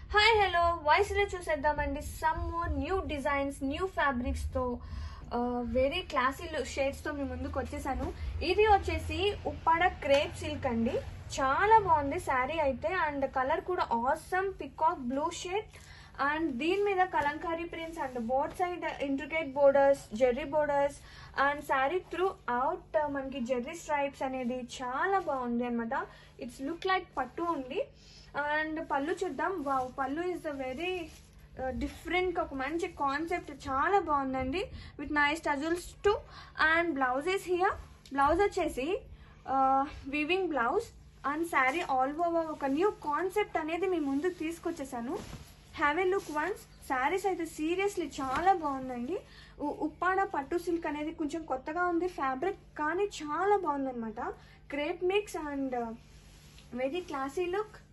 hi hello వాయిస్లో చూసేద్దామండి some more new designs new ఫ్యాబ్రిక్స్తో వెరీ క్లాసీ షేడ్స్తో మీ ముందుకు వచ్చేసాను ఇది వచ్చేసి ఉప్పాడ క్రేప్ సిల్క్ అండి చాలా బాగుంది శారీ అయితే అండ్ కలర్ కూడా awesome peacock blue shade and దీని మీద Kalamkari prints and border side intricate borders zari borders and sari throughout మనకి జెర్రీ స్ట్రైప్స్ అనేది చాలా బాగుంది అనమాట ఇట్స్ లుక్ లైక్ పట్టు ఉంది అండ్ పళ్ళు చూద్దాం వావ్ పళ్ళు ఇస్ ద వెరీ డిఫరెంట్ ఒక మంచి కాన్సెప్ట్ చాలా బాగుందండి with nice tassels too and blouse is here blouse వచ్చేసి weaving blouse and sari all over ఒక న్యూ కాన్సెప్ట్ అనేది మీ ముందుకు తీసుకొచ్చేసాను have a look once saris అయితే సీరియస్లీ చాలా బాగుందండి ఉ- ఉప్పాడ పట్టు సిల్క్ అనేది కొంచెం కొత్తగా ఉంది ఫ్యాబ్రిక్ కానీ చాలా బాగుందన్నమాట crepe mix and very classy look